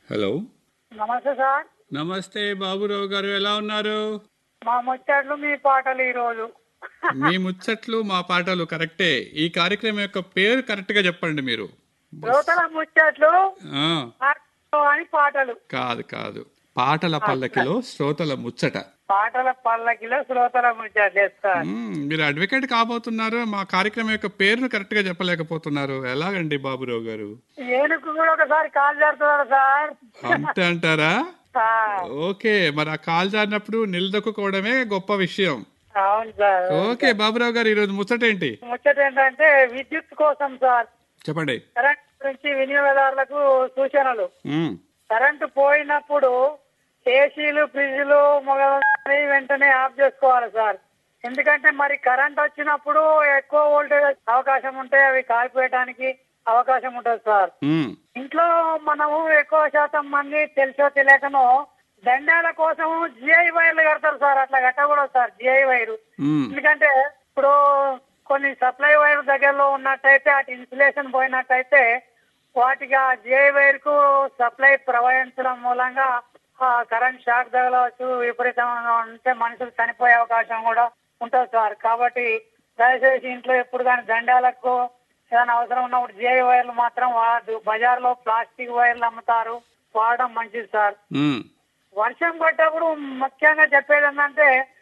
Hello నమస్తే sir నమస్తే బాబురావు గారు ఎలా ఉన్నారు మా ముచ్చట్లు మీ పాటలు ఈ రోజు మీ ముచ్చట్లు మా పాటలు కరెక్టే ఈ కార్యక్రమం యొక్క పేరు కరెక్ట్ గా చెప్పండి మీరు శ్రోతల ముచ్చట్లు ఆ పాటలు అని పాటలు కాదు కాదు పాటల పల్లకిలో శ్రోతల ముచ్చట పాటల పల్లకిలో శ్రోతల ముచ్చట్లు సార్ మ్మ్, మీరు అడ్వకేట్ కాబోతున్నారు మా కార్యక్రమం యొక్క పేరును కరెక్ట్ గా చెప్పలేకపోతున్నారు ఎలాగండి బాబురావు గారు ఏనుగు కూడా ఒకసారి కాల్ చేస్తున్నారు సార్ అంతే అంటారా ఆ, ఓకే మరి ఆ కాల్ జారినప్పుడు నిలదొక్కుకోవడమే గొప్ప విషయం అవును సార్ ఓకే బాబురావు గారు ఈరోజు ముచ్చట ఏంటి ముచ్చట ఏంటంటే విద్యుత్ కోసం సార్ చెప్పండి కరెంట్ గురించి వినియోగదారులకు సూచనలు మ్మ్. కరెంటు పోయినప్పుడు ఏసీలు ఫ్రిడ్జ్లు మొదలైనవి వెంటనే ఆఫ్ చేసుకోవాలి సార్ ఎందుకంటే మరి కరెంట్ వచ్చినప్పుడు ఎక్కువ వోల్టేజ్ అవకాశం ఉంటే అవి కాలిపోయడానికి అవకాశం ఉంటుంది సార్ మ్మ్. ఇంట్లో మనము ఎక్కువ శాతం మంది తెలుసో తెలియకనో దండాల కోసం జిఐ వైర్లు కడతారు సార్ అట్లా కట్టకూడదు సార్ జిఐ వైరు మ్మ్. ఎందుకంటే ఇప్పుడు కొన్ని సప్లై వైర్ దగ్గరలో ఉన్నట్టయితే అటు ఇన్సులేషన్ పోయినట్టయితే వాటికి ఆ జిఐ వైర్ కు సప్లై ప్రవహించడం మూలంగా ఆ కరెంట్ షాక్ తగలవచ్చు విపరీతంగా ఉంటే మనుషులు చనిపోయే అవకాశం కూడా ఉంటుంది సార్ కాబట్టి దయచేసి ఇంట్లో ఎప్పుడు కానీ దండాలకు ఏదైనా అవసరం ఉన్నప్పుడు జిఐ వైర్లు మాత్రం వాడదు బజార్ లో ప్లాస్టిక్ వైర్లు అమ్ముతారు వాడడం మంచిది సార్ మ్మ్. వర్షం పడ్డప్పుడు ముఖ్యంగా చెప్పేది ఏంటంటే